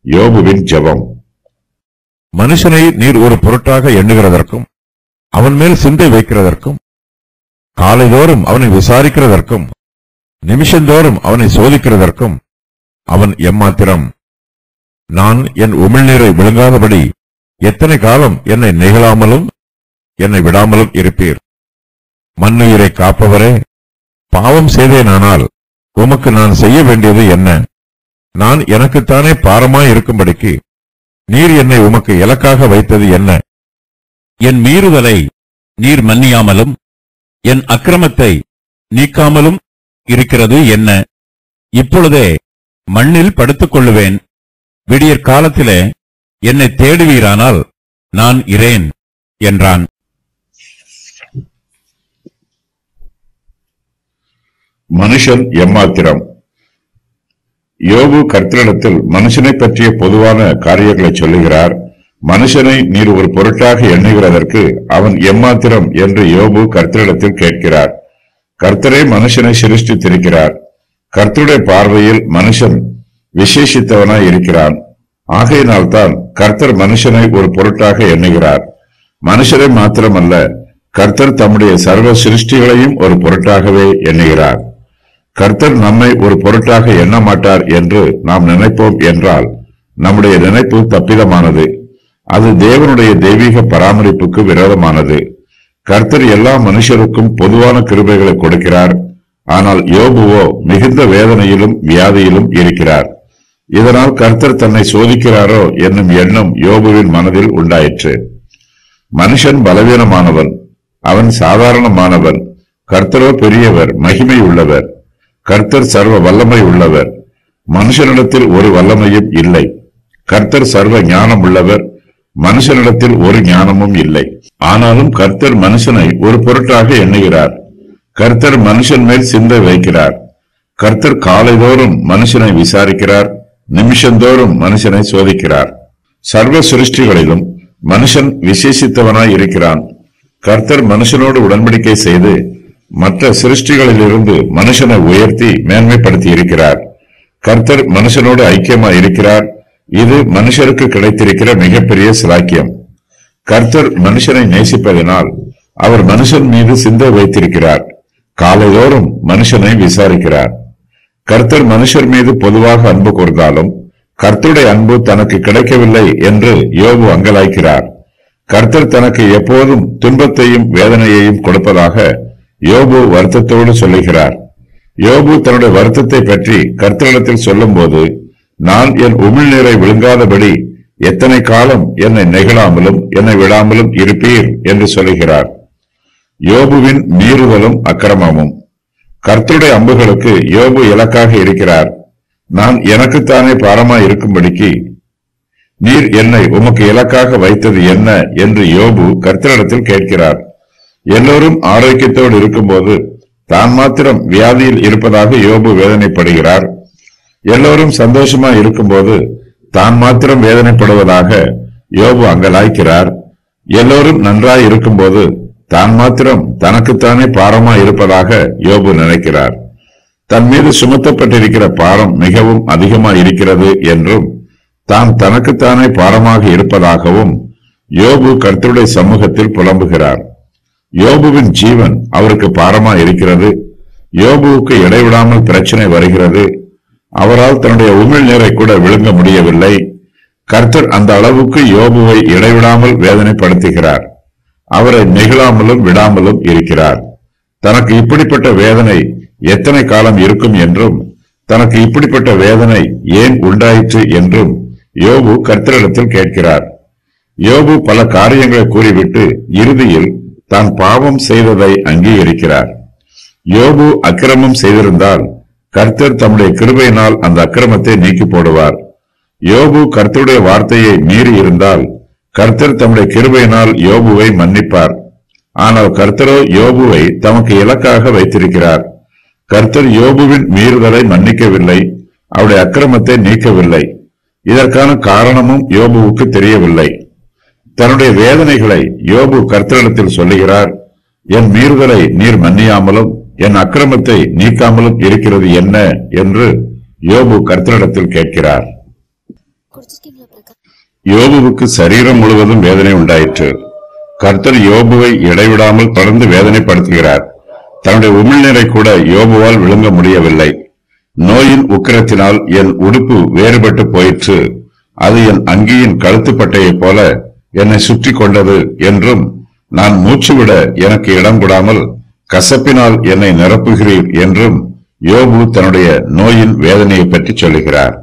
யோபுவின் ஜெபம் மனுஷனை நீர் ஒரு பொருட்டாக எண்ணுகிறதற்கும் அவன் மேல் சிந்தை வைக்கிறதற்கும் காலைதோறும் அவனை விசாரிக்கிறதற்கும் நிமிஷந்தோறும் அவனை சோதிக்கிறதற்கும் அவன் எம்மாத்திரம் நான் என் உமிழ்நீரை விழுங்காதபடி எத்தனை காலம் என்னை நெகிழாமலும் என்னை விடாமலும் இருப்பீர் மண்ணுயிரை காப்பவரே பாவம் செய்தேனானால் உமக்கு நான் செய்ய வேண்டியது என்ன நான் எனக்குத்தானே பாரமாய் இருக்கும்படிக்கு நீர் என்னை உமக்கு இலக்காக வைத்தது என்ன என் மீறுதலை நீர் மன்னியாமலும் என் அக்கிரமத்தை நீக்காமலும் இருக்கிறது என்ன இப்பொழுதே மண்ணில் படுத்துக் கொள்ளுவேன் விடியற் காலத்திலே என்னை தேடுவீரானால் நான் இரேன் என்றான் மனுஷன் எம்மாத்திரம் யோபு கர்த்தரிடத்தில் மனுஷனை பற்றிய பொதுவான காரியங்களை சொல்லுகிறார் மனுஷனை நீர் ஒரு பொருட்டாக எண்ணுகிறதற்கு அவன் எம்மாத்திரம் என்று யோபு கர்த்தரிடத்தில் கேட்கிறார் கர்த்தரே மனுஷனை சிருஷ்டித்திருக்கிறார் கர்த்தருடைய பார்வையில் மனுஷன் விசேஷித்தவனாய் இருக்கிறான் ஆகையினால்தான் கர்த்தர் மனுஷனை ஒரு பொருட்டாக எண்ணுகிறார் மனுஷரை மாத்திரமல்ல கர்த்தர் தம்முடைய சர்வ சிருஷ்டிகளையும் ஒரு பொருட்டாகவே எண்ணுகிறார் கர்த்தர் நம்மை ஒரு பொருட்டாக எண்ண மாட்டார் என்று நாம் நினைப்போம் என்றால் நம்முடைய நினைப்பு தப்பிதமானது அது தேவனுடைய தெய்வீக பராமரிப்புக்கு விரோதமானது கர்த்தர் எல்லா மனுஷருக்கும் பொதுவான கிருபைகளை கொடுக்கிறார் ஆனால் யோபுவோ மிகுந்த வேதனையிலும் வியாதியிலும் இருக்கிறார் இதனால் கர்த்தர் தன்னை சோதிக்கிறாரோ என்னும் எண்ணம் யோபுவின் மனதில் உண்டாயிற்று மனுஷன் பலவீனமானவன் அவன் சாதாரணமானவன் கர்த்தரோ பெரியவர் மகிமை உள்ளவர் கர்த்தர் சர்வ வல்லமை உள்ளவர் மனுஷனிடத்தில் ஒரு வல்லமையும் இல்லை கர்த்தர் சர்வ ஞானம் உள்ளவர் மனுஷனிடத்தில் ஒரு ஞானமும் இல்லை ஆனாலும் கர்த்தர் மனுஷனை ஒரு பொருட்டாக எண்ணுகிறார் கர்த்தர் மனுஷன் மேல் சிந்தை வைக்கிறார் கர்த்தர் காலைதோறும் மனுஷனை விசாரிக்கிறார் நிமிஷந்தோறும் மனுஷனை சோதிக்கிறார் சர்வ சிருஷ்டிகளிலும் மனுஷன் விசேஷித்தவனாய் இருக்கிறான் கர்த்தர் மனுஷனோடு உடன்படிக்கை செய்து மற்ற சிருஷ்டிகளிலிருந்து மனுஷனை உயர்த்தி மேன்மைப்படுத்தி இருக்கிறார் கர்த்தர் மனுஷனோடு ஐக்கியமாய் இருக்கிறார் இது மனுஷருக்கு கிடைத்திருக்கிற மிகப்பெரிய சிலாக்கியம் கர்த்தர் மனுஷனை நேசிப்பதனால் அவர் மனுஷன் மீது சிந்தை வைத்திருக்கிறார் காலைதோறும் மனுஷனை விசாரிக்கிறார் கர்த்தர் மனுஷர் மீது பொதுவாக அன்பு கூர்ந்தாலும் கர்த்தருடைய அன்பு தனக்கு கிடைக்கவில்லை என்று யோபு அங்கலாய்க்கிறார் கர்த்தர் தனக்கு எப்போதும் துன்பத்தையும் வேதனையையும் கொடுப்பதாக யோபு வருத்தத்தோடு சொல்லுகிறார் யோபு தன்னுடைய வருத்தத்தை பற்றி கர்த்தரிடத்தில் சொல்லும்போது நான் என் உமிழ்நீரை விழுங்காதபடி எத்தனை காலம் என்னை நெகிழாமலும் என்னை விடாமலும் இருப்பீர் என்று சொல்லுகிறார் யோபுவின் மீறுதலும் அக்கிரமமும் கர்த்தருடைய அம்புகளுக்கு யோபு இலக்காக இருக்கிறார் நான் எனக்குத்தானே பாரமாய் இருக்கும்படிக்கு நீர் என்னை உமக்கு இலக்காக வைத்தது என்ன என்று யோபு கர்த்தரிடத்தில் கேட்கிறார் எல்லோரும் ஆரோக்கியத்தோடு இருக்கும்போது தான் மாத்திரம் வியாதியில் இருப்பதாக யோபு வேதனைப்படுகிறார் எல்லோரும் சந்தோஷமா இருக்கும்போது தான் மாத்திரம் வேதனைப்படுவதாக யோபு அங்கலாய்க்கிறார் எல்லோரும் நன்றாய் இருக்கும்போது தான் மாத்திரம் தனக்குத்தானே பாரமா இருப்பதாக யோபு நினைக்கிறார் தன் மீது சுமத்தப்பட்டிருக்கிற பாரம் மிகவும் அதிகமா இருக்கிறது என்றும் தான் தனக்குத்தானே பாரமாக இருப்பதாகவும் யோபு கர்த்தருடைய சமூகத்தில் புலம்புகிறார் யோபுவின் ஜீவன் அவருக்கு பாரமா இருக்கிறது யோபுவுக்கு இடைவிடாமல் பிரச்சனை வருகிறது அவரால் தன்னுடைய உமிழ் நீரை கூட விழுங்க முடியவில்லை கர்த்தர் அந்த அளவுக்கு யோபுவை இடைவிடாமல் வேதனைப்படுத்துகிறார் அவரை நெகிழாமலும் விடாமலும் இருக்கிறார் தனக்கு இப்படிப்பட்ட வேதனை எத்தனை காலம் இருக்கும் என்றும் தனக்கு இப்படிப்பட்ட வேதனை ஏன் உண்டாயிற்று என்றும் யோபு கர்த்தரிடத்தில் கேட்கிறார் யோபு பல காரியங்களை கூறிவிட்டு இறுதியில் தான் பாவம் செய்ததை அங்கீகரிக்கிறார் யோபு அக்கிரமம் செய்திருந்தால் கர்த்தர் தம்முடைய கிருபையினால் அந்த அக்கிரமத்தை நீக்கி போடுவார் யோபு கர்த்தருடைய வார்த்தையை மீறி இருந்தால் கர்த்தர் தம்முடைய கிருபையினால் யோபுவை மன்னிப்பார் ஆனால் கர்த்தரோ யோபுவை தமக்கு இலக்காக வைத்திருக்கிறார் கர்த்தர் யோபுவின் மீறுதலை மன்னிக்கவில்லை அவருடைய அக்கிரமத்தை நீக்கவில்லை இதற்கான காரணமும் யோபுவுக்கு தெரியவில்லை தன்னுடைய வேதனைகளை யோபு கர்த்தரிடத்தில் சொல்லுகிறார் என் மீறுதலை நீர் மன்னியாமலும் என் அக்கிரமத்தை நீக்காமலும் இருக்கிறது என்ன என்று யோபு கர்த்தரிடத்தில் கேட்கிறார் குடிச்சிட்டீங்களா பிரகாஷ் யோபுவுக்கு சரீரம் முழுவதும் வேதனை உண்டாயிற்று கர்த்தர் யோபுவை இடைவிடாமல் தொடர்ந்து வேதனைப்படுத்துகிறார் தன்னுடைய உமிழ்நீரை கூட யோபுவால் விழுங்க முடியவில்லை நோயின் உக்கிரத்தினால் என் உடுப்பு வேறுபட்டு போயிற்று அது என் அங்கியின் கழுத்துப்பட்டையைப் போல என்னை சுற்றி கொண்டது என்றும் நான் மூச்சுவிட எனக்கு இடம் கொடாமல் கசப்பினால் என்னை நிரப்புகிறீர் என்றும் யோபு தன்னுடைய நோயின் வேதனையை பற்றி சொல்லுகிறார்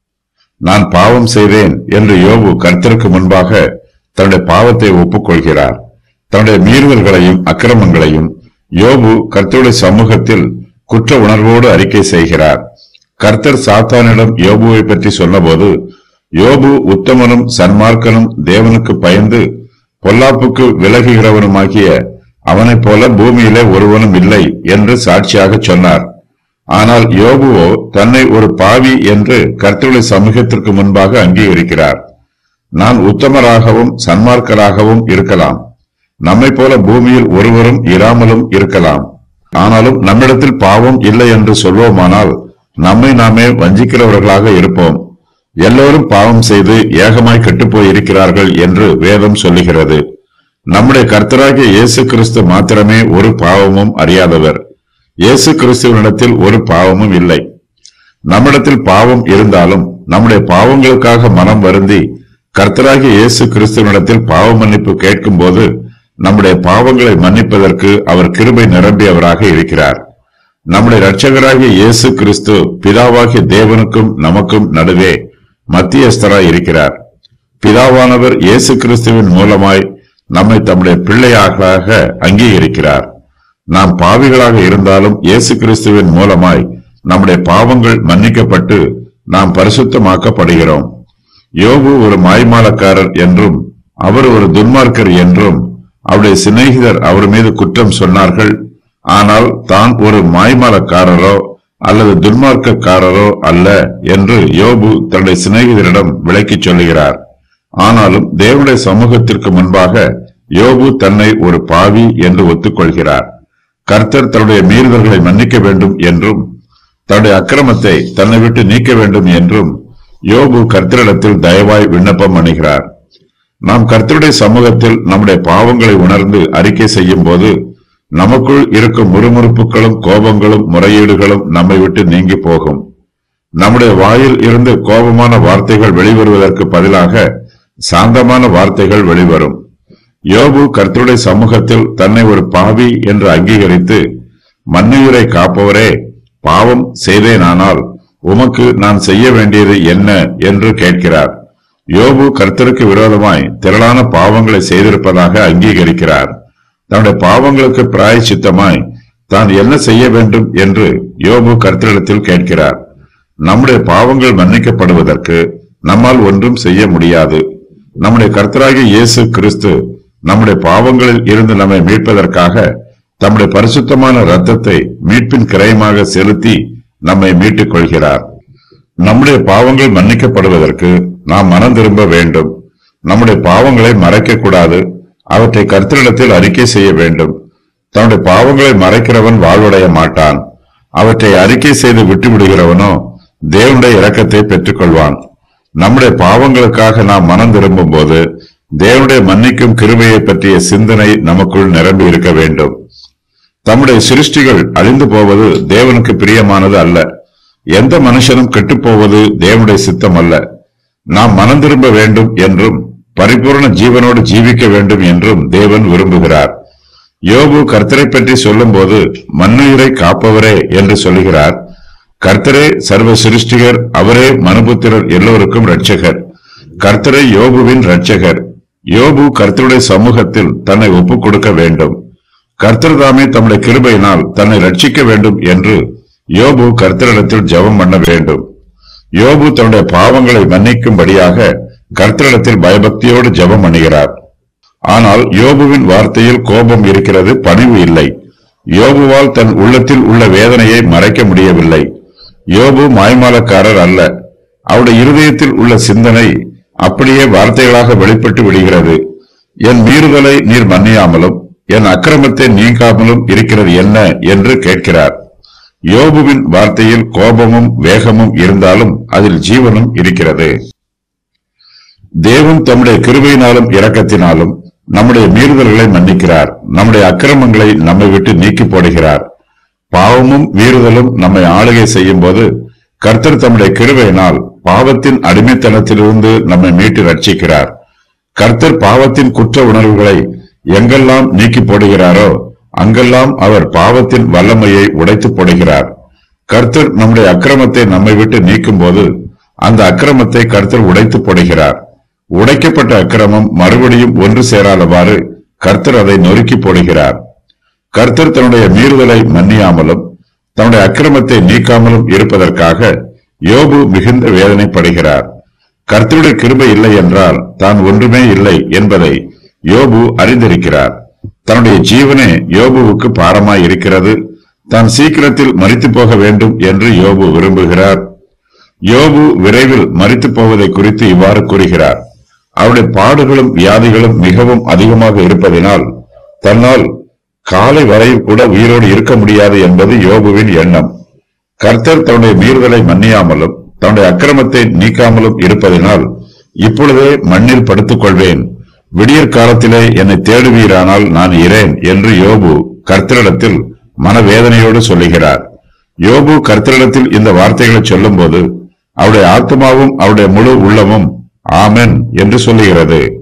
நான் பாவம் செய்தேன் என்று யோபு கர்த்தருக்கு முன்பாக தன்னுடைய பாவத்தை ஒப்புக்கொள்கிறார் தன்னுடைய மீறுதல்களையும் அக்கிரமங்களையும் யோபு கர்த்தருடைய சமூகத்தில் குற்ற உணர்வோடு அறிக்கை செய்கிறார் கர்த்தர் சாத்தானிடம் யோபுவை பற்றி சொன்னபோது யோபு உத்தமனும் சன்மார்க்கனும் தேவனுக்கு பயந்து பொல்லாப்புக்கு விலகுகிறவனுமாகிய அவனைப் போல பூமியிலே ஒருவனும் இல்லை என்று சாட்சியாக சொன்னார் ஆனால் யோபுவோ தன்னை ஒரு பாவி என்று கர்த்தருடைய சமூகத்திற்கு முன்பாக அங்கீகரிக்கிறார் நான் உத்தமராகவும் சன்மார்க்கராகவும் இருக்கலாம் நம்மை போல பூமியில் ஒருவரும் இராமலும் இருக்கலாம் ஆனாலும் நம்மிடத்தில் பாவம் இல்லை என்று சொல்வோமானால் நம்மை நாமே வஞ்சிக்கிறவர்களாக இருப்போம் எல்லோரும் பாவம் செய்து ஏகமாய் கெட்டுப்போய் இருக்கிறார்கள் என்று வேதம் சொல்லுகிறது நம்முடைய கர்த்தராகிய இயேசு கிறிஸ்து மாத்திரமே ஒரு பாவமும் அறியாதவர் இயேசு கிறிஸ்துவனிடத்தில் ஒரு பாவமும் இல்லை நம்மிடத்தில் பாவம் இருந்தாலும் நம்முடைய பாவங்களுக்காக மனம் வருந்தி கர்த்தராகிய இயேசு கிறிஸ்துவனிடத்தில் பாவ மன்னிப்பு கேட்கும் போது நம்முடைய பாவங்களை மன்னிப்பதற்கு அவர் கிருபை நிரம்பியவராக இருக்கிறார் நம்முடைய இரட்சகராகிய இயேசு கிறிஸ்து பிதாவாகிய தேவனுக்கும் நமக்கும் நடுவே மத்தியஸ்தராய் இருக்கிறார் பிதாவானவர் இயேசு கிறிஸ்துவின் மூலமாய் நம்மை தம்முடைய பிள்ளையாக அங்கீகரிக்கிறார் நாம் பாவிகளாக இருந்தாலும் இயேசு கிறிஸ்துவின் மூலமாய் நம்முடைய பாவங்கள் மன்னிக்கப்பட்டு நாம் பரிசுத்தமாக்கப்படுகிறோம் யோபு ஒரு மாய்மாலக்காரர் என்றும் அவர் ஒரு துன்மார்க்கர் என்றும் அவருடைய சிநேகிதர் அவர் மீது குற்றம் சொன்னார்கள் ஆனால் தான் ஒரு மாய்மாலக்காரரோ அல்லது துன்மார்க்கக்காரரோ அல்ல என்று யோபு தன்னுடைய சிநேகிதரிடம் விளக்கிச் சொல்லுகிறார் ஆனாலும் தேவனுடைய சமூகத்திற்கு முன்பாக யோபு தன்னை ஒரு பாவி என்று ஒத்துக்கொள்கிறார் கர்த்தர் தன்னுடைய மீறுதல்களை மன்னிக்க வேண்டும் என்றும் தன்னுடைய அக்கிரமத்தை தன்னை விட்டு நீக்க வேண்டும் என்றும் யோபு கர்த்தரிடத்தில் தயவாய் விண்ணப்பம் அணுகிறார் நாம் கர்த்தருடைய சமூகத்தில் நம்முடைய பாவங்களை உணர்ந்து அறிக்கை செய்யும் போது நமக்குள் இருக்கும் முறுமுறுப்புகளும் கோபங்களும் முறையீடுகளும் நம்மை விட்டு நீங்கி போகும் நம்முடைய வாயில் இருந்து கோபமான வார்த்தைகள் வெளிவருவதற்கு பதிலாக சாந்தமான வார்த்தைகள் வெளிவரும் யோபு கர்த்தருடைய சமூகத்தில் தன்னை ஒரு பாவி என்று அங்கீகரித்து மண்ணுயிரை காப்பவரே பாவம் செய்தேனானால் உமக்கு நான் செய்ய வேண்டியது என்ன என்று கேட்கிறார் யோபு கர்த்தருக்கு விரோதமாய் திரளான பாவங்களை செய்திருப்பதாக அங்கீகரிக்கிறார் தன்னுடைய பாவங்களுக்கு பிராயச்சித்தமாய் தான் என்ன செய்ய வேண்டும் என்று யோபு கர்த்தரிடத்தில் கேட்கிறார் நம்முடைய பாவங்கள் மன்னிக்கப்படுவதற்கு நம்மால் ஒன்றும் செய்ய முடியாது நம்முடைய கர்த்தராகிய இயேசு கிறிஸ்து நம்முடைய பாவங்களில் இருந்து நம்மை மீட்பதற்காக தம்முடைய பரிசுத்தமான இரத்தத்தை மீட்பின் கிரயமாக செலுத்தி நம்மை மீட்டுக் கொள்கிறார் நம்முடைய பாவங்கள் மன்னிக்கப்படுவதற்கு நாம் மனம் திரும்ப வேண்டும் நம்முடைய பாவங்களை மறைக்க கூடாது அவற்றை கர்த்தரிடத்தில் அறிக்கை செய்ய வேண்டும் தன்னுடைய பாவங்களை மறைக்கிறவன் வாழ்வடைய மாட்டான் அவற்றை அறிக்கை செய்து விட்டு விடுகிறவனோ தேவனுடைய இரக்கத்தை பெற்றுக்கொள்வான் நம்முடைய பாவங்களுக்காக நாம் மனம் திரும்பும் போது தேவனுடைய மன்னிக்கும் கிருபையை பற்றிய சிந்தனை நமக்குள் நிரம்பி இருக்க வேண்டும் தம்முடைய சிருஷ்டிகள் அழிந்து போவது தேவனுக்கு பிரியமானது அல்ல எந்த மனுஷனும் கெட்டுப்போவது தேவனுடைய சித்தம் அல்ல நாம் மனம் திரும்ப வேண்டும் என்றும் பரிபூர்ண ஜீவனோடு ஜீவிக்க வேண்டும் என்றும் தேவன் விரும்புகிறார் யோபு கர்த்தரை பற்றி சொல்லும்போது மண்ணுயிரை காப்பவரே என்று சொல்லுகிறார் கர்த்தரே சர்வ சிருஷ்டிகர் அவரே மனுபுத்திரர் எல்லோருக்கும் இரட்சகர் கர்த்தரே யோபுவின் இரட்சகர் யோபு கர்த்தருடைய சமூகத்தில் தன்னை ஒப்புக் கொடுக்க வேண்டும் கர்த்தர் தாமே தம்முடைய கிருபையினால் தன்னை ரட்சிக்க வேண்டும் என்று யோபு கர்த்தரிடத்தில் ஜெபம் பண்ண வேண்டும் யோபு தன்னுடைய பாவங்களை மன்னிக்கும்படியாக கர்த்தரிடத்தில் பயபக்தியோடு ஜெபம் பண்ணுகிறார் ஆனால் யோபுவின் வார்த்தையில் கோபம் இருக்கிறது பணிவு இல்லை யோபுவால் தன் உள்ளத்தில் உள்ள வேதனையை மறைக்க முடியவில்லை யோபு மாய்மாலக்காரர் அல்ல அவருடைய இருதயத்தில் உள்ள சிந்தனை அப்படியே வார்த்தைகளாக வெளிப்பட்டு விடுகிறது என் மீறுதலை நீர் மன்னியாமலும் என் அக்கிரமத்தை நீங்காமலும் இருக்கிறது என்ன என்று கேட்கிறார் யோபுவின் வார்த்தையில் கோபமும் வேகமும் இருந்தாலும் அதில் ஜீவனும் இருக்கிறது தேவன் தம்முடைய கிருபையினாலும் இரக்கத்தினாலும் நம்முடைய மீறுதல்களை மன்னிக்கிறார் நம்முடைய அக்கிரமங்களை நம்மை விட்டு நீக்கி போடுகிறார் பாவமும் மீறுதலும் நம்மை ஆளுகை செய்யும் போது கர்த்தர் தம்முடைய கிருபையினால் பாவத்தின் அடிமைத்தனத்திலிருந்து நம்மை மீட்டு ரட்சிக்கிறார் கர்த்தர் பாவத்தின் குற்ற உணர்வுகளை எங்கெல்லாம் நீக்கி போடுகிறாரோ அங்கெல்லாம் அவர் பாவத்தின் வல்லமையை உடைத்து போடுகிறார் கர்த்தர் நம்முடைய அக்கிரமத்தை நம்மை விட்டு நீக்கும் போது அந்த அக்கிரமத்தை கர்த்தர் உடைத்து போடுகிறார் உடைக்கப்பட்ட அக்கிரமம் மறுபடியும் ஒன்று சேராதவாறு கர்த்தர் அதை நொறுக்கி போடுகிறார் கர்த்தர் தன்னுடைய மீறுதலை மன்னியாமலும் தன்னுடைய அக்கிரமத்தை நீக்காமலும் இருப்பதற்காக யோபு மிகுந்த வேதனைப்படுகிறார் கர்த்தருடைய கிருபை இல்லை என்றால் தான் ஒன்றுமே இல்லை என்பதை யோபு அறிந்திருக்கிறார் தன்னுடைய ஜீவனே யோபுவுக்கு பாரமாய் இருக்கிறது தான் சீக்கிரத்தில் மரித்து போக வேண்டும் என்று யோபு விரும்புகிறார் யோபு விரைவில் மரித்து போவதை குறித்து இவ்வாறு கூறுகிறார் அவருடைய பாடுகளும் வியாதிகளும் மிகவும் அதிகமாக இருப்பதினால் தன்னால் காலை வரையில் கூட உயிரோடு இருக்க முடியாது என்பது யோபுவின் எண்ணம் கர்த்தர் தன்னுடைய மீறுதலை மன்னியாமலும் தன்னுடைய அக்கிரமத்தை நீக்காமலும் இருப்பதினால் இப்பொழுதே மண்ணில் படுத்துக் கொள்வேன் விடியற் காலத்திலே என்னை தேடுவீரானால் நான் இரேன் என்று யோபு கர்த்தரிடத்தில் மனவேதனையோடு சொல்லுகிறார் யோபு கர்த்தரிடத்தில் இந்த வார்த்தைகளை சொல்லும்போது அவருடைய ஆத்மாவும் அவருடைய முழு உள்ளமும் ஆமென் என்று சொல்லுகிறது